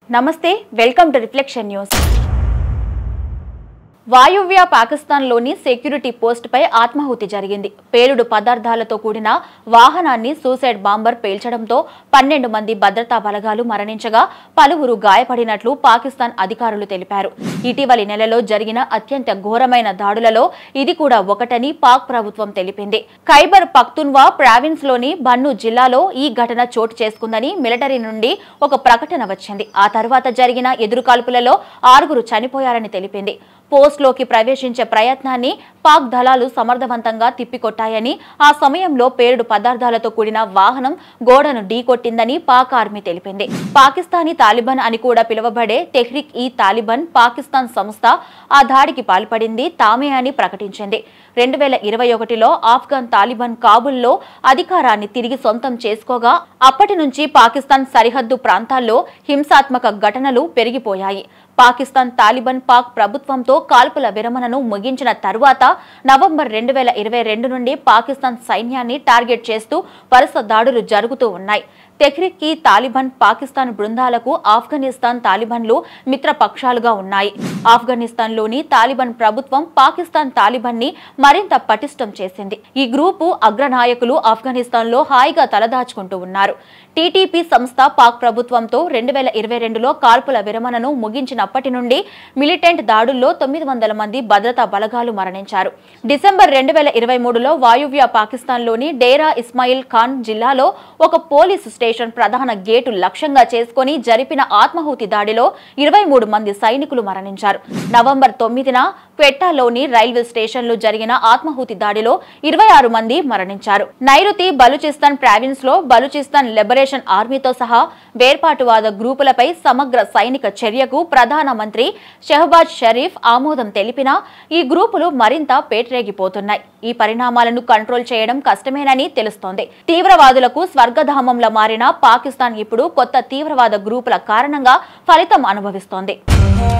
నమస్తే welcome to reflection news వాయువ్య పాకిస్తాన్లోని సెక్యూరిటీ పోస్టుపై ఆత్మాహుతి జరిగింది పేలుడు పదార్థాలతో కూడిన వాహనాన్ని సూసైడ్ బాంబర్ పేల్చడంతో పన్నెండు మంది భద్రతా బలగాలు మరణించగా పలువురు గాయపడినట్లు పాకిస్తాన్ అధికారులు తెలిపారు ఇటీవలి నెలలో జరిగిన అత్యంత ఘోరమైన దాడులలో ఇది కూడా ఒకటని పాక్ ప్రభుత్వం తెలిపింది ఖైబర్ పఖ్తున్వా ప్రావిన్స్ లోని బన్ను జిల్లాలో ఈ ఘటన చోటు చేసుకుందని మిలిటరీ నుండి ఒక ప్రకటన వచ్చింది ఆ తర్వాత జరిగిన ఎదురుకాల్పులలో ఆరుగురు చనిపోయారని తెలిపింది పోస్ట్లోకి ప్రవేశించే ప్రయత్నాన్ని పాక్ దళాలు సమర్థవంతంగా తిప్పికొట్టాయని ఆ సమయంలో పేలుడు పదార్థాలతో కూడిన వాహనం గోడను ఢీకొట్టిందని పాక్ ఆర్మీ తెలిపింది పాకిస్తానీ తాలిబాన్ అని కూడా పిలువబడే తెహ్రిక్ ఈ తాలిబాన్ పాకిస్తాన్ సంస్థ ఆ దాడికి పాల్పడింది తామే అని ప్రకటించింది రెండు వేల ఇరవై ఒకటిలో ఆఫ్ఘన్ తాలిబాన్ కాబుల్లో అధికారాన్ని తిరిగి సొంతం చేసుకోగా అప్పటి నుంచి పాకిస్తాన్ సరిహద్దు ప్రాంతాల్లో హింసాత్మక ఘటనలు పెరిగిపోయాయి పాకిస్తాన్ తాలిబాన్ పాక్ ప్రభుత్వంతో కాల్పుల విరమణను ముగించిన తరువాత నవంబర్ రెండు వేల ఇరవై రెండు నుండి పాకిస్తాన్ సైన్యాన్ని టార్గెట్ చేస్తూ వరుస దాడులు జరుగుతూ ఉన్నాయి తెహ్రిక్ ఈ తాలిబాన్ పాకిస్తాన్ బృందాలకు ఆఫ్ఘనిస్తాన్ తాలిబాన్లు మిత్రపక్షాలుగా ఉన్నాయి ఆఫ్ఘనిస్తాన్లోని తాలిబాన్ ప్రభుత్వం పాకిస్తాన్ తాలిబాన్ ని మరింత పటిష్టం చేసింది ఈ గ్రూపు అగ్రనాయకులు ఆఫ్ఘనిస్తాన్లో హాయిగా తలదాచుకుంటూ ఉన్నారు టీటీపీ సంస్థ పాక్ ప్రభుత్వంతో రెండు వేల ఇరవై రెండులో కాల్పుల విరమణను ముగించినప్పటి నుండి మిలిటెంట్ దాడుల్లో తొమ్మిది వందల మంది భద్రతా బలగాలు మరణించారు డిసెంబర్ రెండు వేల ఇరవై మూడులో వాయువ్య పాకిస్తాన్లోని డేరా ఇస్మాయిల్ ఖాన్ జిల్లాలో ఒక పోలీసు స్టేషన్ ప్రధాన గేటు లక్ష్యంగా చేసుకుని జరిపిన ఆత్మాహుతి దాడిలో ఇరవై మూడు మంది సైనికులు మరణించారు నవంబర్ తొమ్మిదిన క్వెట్టాలోని రైల్వే స్టేషన్లో జరిగిన ఆత్మాహుతి దాడిలో ఇరవై ఆరు మంది మరణించారు నైరుతి బలూచిస్తాన్ ప్రావిన్స్ లో బలూచిస్తాన్ లిబరేషన్ ఆర్మీతో సహా వేర్పాటువాద గ్రూపులపై సమగ్ర సైనిక చర్యకు ప్రధానమంత్రి షెహబాజ్ షరీఫ్ ఆమోదం తెలిపినా ఈ గ్రూపులు మరింత పేటరేగిపోతున్నాయి ఈ పరిణామాలను కంట్రోల్ చేయడం కష్టమేనని తెలుస్తోంది తీవ్రవాదులకు స్వర్గధామంలా మారిన పాకిస్తాన్ ఇప్పుడు కొత్త తీవ్రవాద గ్రూపుల కారణంగా ఫలితం అనుభవిస్తోంది